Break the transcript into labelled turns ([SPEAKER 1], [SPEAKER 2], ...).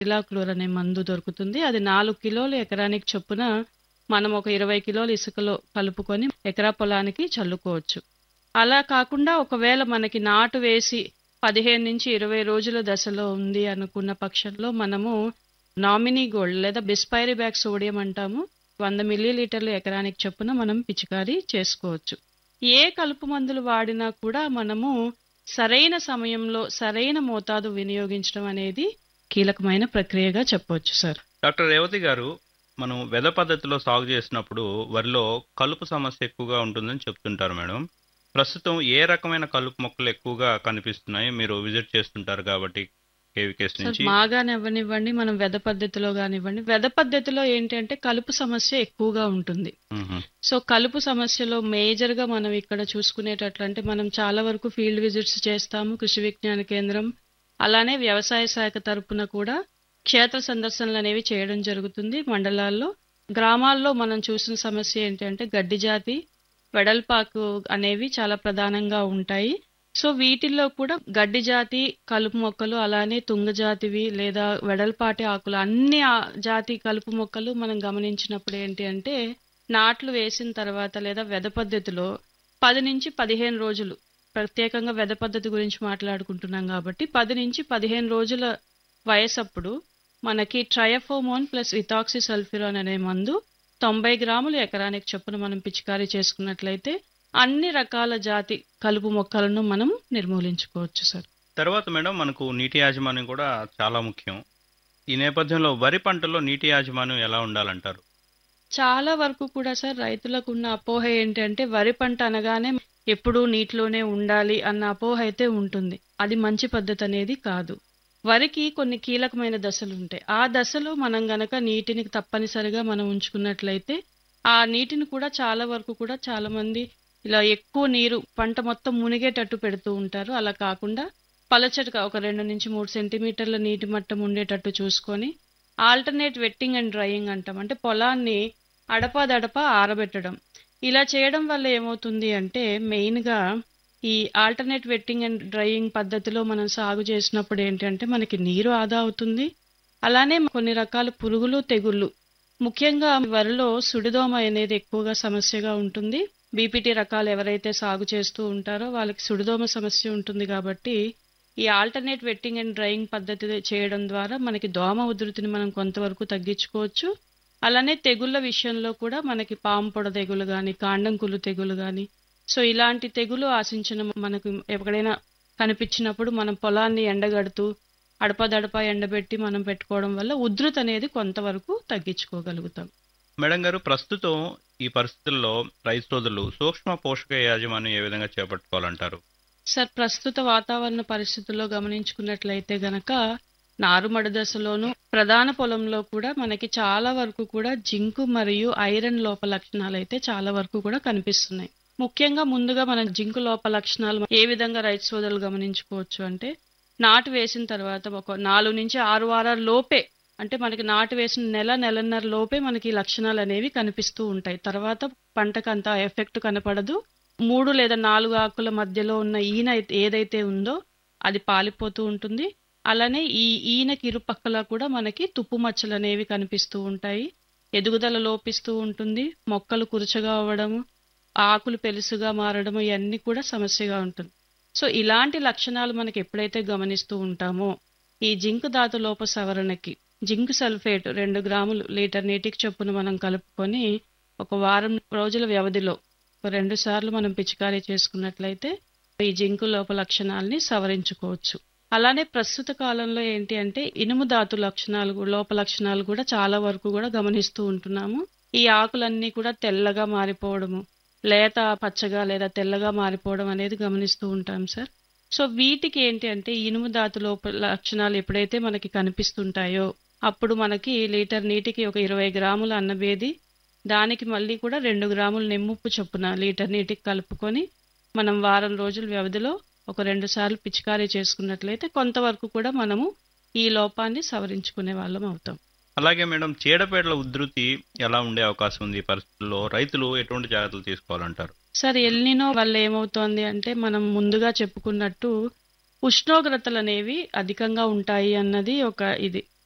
[SPEAKER 1] ఇలాక్లోర్ అనే మందు దొరుకుతుంది అది నాలుగు కిలోలు ఎకరానికి చొప్పున మనం ఒక ఇరవై కిలోలు ఇసుకలో కలుపుకొని ఎకరా పొలానికి చల్లుకోవచ్చు అలా కాకుండా ఒకవేళ మనకి నాటు వేసి పదిహేను నుంచి ఇరవై రోజుల దశలో ఉంది అనుకున్న పక్షంలో మనము నామినీ గోల్డ్ లేదా బిస్పైరీ బ్యాగ్ సోడియం అంటాము వంద మిల్లీ లీటర్లు ఎకరానికి చొప్పున మనం పిచికారీ చేసుకోవచ్చు ఏ కలుపు మందులు వాడినా కూడా మనము సరైన సమయంలో సరైన మోతాదు వినియోగించడం అనేది కీలకమైన ప్రక్రియగా చెప్పవచ్చు సార్
[SPEAKER 2] డాక్టర్ రేవతి గారు మనం వెద పద్ధతిలో సాగు చేసినప్పుడు వరిలో కలుపు సమస్య ఎక్కువగా ఉంటుందని చెప్తుంటారు మేడం ప్రస్తుతం ఏ రకమైన కలుపు మొక్కలు ఎక్కువగా కనిపిస్తున్నాయి మీరు విజిట్ చేస్తుంటారు కాబట్టి కేవికేస్
[SPEAKER 1] సార్
[SPEAKER 2] నుంచి
[SPEAKER 1] మాగానే అవ్వనివ్వండి మనం వెద పద్ధతిలో కానివ్వండి వెద పద్ధతిలో ఏంటంటే కలుపు సమస్య ఎక్కువగా ఉంటుంది
[SPEAKER 2] మ్మ్.
[SPEAKER 1] సో కలుపు సమస్యలో మేజర్ గా మనం ఇక్కడ చూసుకునేటట్లు అంటే మనం చాలా వరకు ఫీల్డ్ విజిట్స్ చేస్తాము కృషి విజ్ఞాన కేంద్రం అలానే వ్యవసాయ శాఖ తరపున కూడా క్షేత్ర సందర్శనలు అనేవి చేయడం జరుగుతుంది మండలాల్లో గ్రామాల్లో మనం చూసిన సమస్య ఏంటంటే గడ్డి జాతి వెడల్పాకు అనేవి చాలా ప్రధానంగా ఉంటాయి సో వీటిల్లో కూడా గడ్డి జాతి కలుపు మొక్కలు అలానే తుంగ జాతివి లేదా వెడల్పాటి ఆకులు అన్ని ఆ- జాతి కలుపు మొక్కలు మనం గమనించినప్పుడు ఏంటి అంటే నాట్లు వేసిన తర్వాత లేదా వెద పద్ధతిలో పది నుంచి పదిహేను రోజులు ప్రత్యేకంగా వెద పద్ధతి గురించి మాట్లాడుకుంటున్నాం కాబట్టి పది నుంచి పదిహేను రోజుల వయసప్పుడు మనకి ట్రయఫోమోన్ ప్లస్ ఇథాక్సి సల్ఫిరాన్ అనే మందు తొంభై గ్రాములు ఎకరానికి చొప్పున మనం పిచికారీ చేసుకున్నట్లయితే అన్ని రకాల జాతి కలుపు మొక్కలను మనం నిర్మూలించుకోవచ్చు సార్
[SPEAKER 2] తర్వాత మేడం మనకు నీటి యాజమాన్యం కూడా చాలా ముఖ్యం ఈ నేపథ్యంలో వరి పంటలో నీటి యాజమాన్యం ఎలా ఉండాలంటారు
[SPEAKER 1] చాలా వరకు కూడా సార్ రైతులకు ఉన్న అపోహ ఏంటంటే వరి పంట అనగానే ఎప్పుడూ నీటిలోనే ఉండాలి అన్న అపోహ అయితే ఉంటుంది అది మంచి పద్ధతి అనేది కాదు వరికి కొన్ని కీలకమైన దశలు ఉంటాయి ఆ దశలో మనం గనక నీటిని తప్పనిసరిగా మనం ఉంచుకున్నట్లయితే ఆ నీటిని కూడా చాలా వరకు కూడా చాలా మంది ఇలా ఎక్కువ నీరు పంట మొత్తం మునిగేటట్టు పెడుతూ ఉంటారు అలా కాకుండా పలచటిగా ఒక రెండు నుంచి మూడు సెంటీమీటర్ల నీటి మట్టం ఉండేటట్టు చూసుకొని ఆల్టర్నేట్ వెట్టింగ్ అండ్ డ్రైయింగ్ అంటాం అంటే పొలాన్ని అడపాదడపా ఆరబెట్టడం ఇలా చేయడం వల్ల ఏమవుతుంది అంటే మెయిన్గా ఈ ఆల్టర్నేట్ వెట్టింగ్ అండ్ డ్రైయింగ్ పద్ధతిలో మనం సాగు చేసినప్పుడు ఏంటంటే మనకి నీరు ఆదా అవుతుంది అలానే కొన్ని రకాల పురుగులు తెగుళ్ళు ముఖ్యంగా వరిలో సుడిదోమ అనేది ఎక్కువగా సమస్యగా ఉంటుంది బీపీటీ రకాలు ఎవరైతే సాగు చేస్తూ ఉంటారో వాళ్ళకి సుడిదోమ సమస్య ఉంటుంది కాబట్టి ఈ ఆల్టర్నేట్ వెట్టింగ్ అండ్ డ్రైయింగ్ పద్ధతి చేయడం ద్వారా మనకి దోమ ఉధృతిని మనం కొంతవరకు తగ్గించుకోవచ్చు అలానే తెగుళ్ళ విషయంలో కూడా మనకి పాము పొడ తెగులు కానీ కాండం కుళ్ళు తెగులు కానీ సో ఇలాంటి తెగులు ఆశించిన మనకు ఎక్కడైనా కనిపించినప్పుడు మనం పొలాన్ని ఎండగడుతూ అడపదడప ఎండబెట్టి మనం పెట్టుకోవడం వల్ల ఉధృతి అనేది కొంతవరకు తగ్గించుకోగలుగుతాం
[SPEAKER 2] మేడం గారు ప్రస్తుతం ఈ పరిస్థితుల్లో రైతు సోదరులు సూక్ష్మ పోషక యాజమాన్యం ఏ విధంగా చేపట్టుకోవాలంటారు
[SPEAKER 1] సార్ ప్రస్తుత వాతావరణ పరిస్థితుల్లో గమనించుకున్నట్లయితే గనక నారుమడి దశలోను ప్రధాన పొలంలో కూడా మనకి చాలా వరకు కూడా జింకు మరియు ఐరన్ లోప లక్షణాలు అయితే చాలా వరకు కూడా కనిపిస్తున్నాయి ముఖ్యంగా ముందుగా మన జింకు లోప లక్షణాలు ఏ విధంగా రైతు సోదరులు గమనించుకోవచ్చు అంటే నాటు వేసిన తర్వాత ఒక నాలుగు నుంచి ఆరు వారాల లోపే అంటే మనకి నాటు వేసిన నెల నెలన్నర లోపే మనకి ఈ లక్షణాలు అనేవి కనిపిస్తూ ఉంటాయి తర్వాత పంటకు అంత ఎఫెక్ట్ కనపడదు మూడు లేదా నాలుగు ఆకుల మధ్యలో ఉన్న ఈన అయితే- ఏదైతే ఉందో అది పాలిపోతూ ఉంటుంది అలానే ఈ ఈనకి ఇరుపక్కల కూడా మనకి తుప్పు మచ్చలు అనేవి కనిపిస్తూ ఉంటాయి ఎదుగుదల లోపిస్తూ ఉంటుంది మొక్కలు కురుచగా అవ్వడము ఆకులు పెలుసుగా మారడము ఇవన్నీ కూడా సమస్యగా ఉంటుంది సో ఇలాంటి లక్షణాలు మనకి ఎప్పుడైతే గమనిస్తూ ఉంటామో ఈ జింక్ ధాతు లోప సవరణకి జింక్ సల్ఫేట్ రెండు గ్రాములు లీటర్ నీటికి చొప్పున మనం కలుపుకొని ఒక వారం రోజుల వ్యవధిలో ఒక రెండు సార్లు మనం పిచికారీ చేసుకున్నట్లయితే ఈ జింకు లోప లక్షణాలని సవరించుకోవచ్చు అలానే ప్రస్తుత కాలంలో ఏంటి అంటే ఇనుము ధాతు లక్షణాలు గు- లోప లక్షణాలు కూడా చాలా వరకు కూడా గమనిస్తూ ఉంటున్నాము ఈ ఆకులన్నీ కూడా తెల్లగా మారిపోవడము లేత పచ్చగా లేదా తెల్లగా మారిపోవడం అనేది గమనిస్తూ ఉంటాం సార్ సో వీటికి ఏంటి అంటే ఇనుము ధాతు లోప లక్షణాలు ఎప్పుడైతే మనకి కనిపిస్తుంటాయో అప్పుడు మనకి లీటర్ నీటికి ఒక ఇరవై గ్రాముల అన్నబేది దానికి మళ్ళీ కూడా రెండు గ్రాముల నిమ్ముప్పు చొప్పున లీటర్ నీటికి కలుపుకొని మనం వారం రోజుల వ్యవధిలో ఒక రెండు సార్లు పిచికారీ చేసుకున్నట్లయితే కొంతవరకు కూడా మనము ఈ లోపాన్ని సవరించుకునే వాళ్ళం అవుతాం
[SPEAKER 2] అలాగే మేడం చీడపీడల ఉధృతి ఎలా ఉండే అవకాశం ఉంది ఈ పరిస్థితుల్లో రైతులు ఎటువంటి జాగ్రత్తలు తీసుకోవాలంటారు
[SPEAKER 1] సార్ ఎల్నినో వల్ల ఏమవుతోంది అంటే మనం ముందుగా చెప్పుకున్నట్టు ఉష్ణోగ్రతలు అనేవి అధికంగా ఉంటాయి అన్నది ఒక ఇది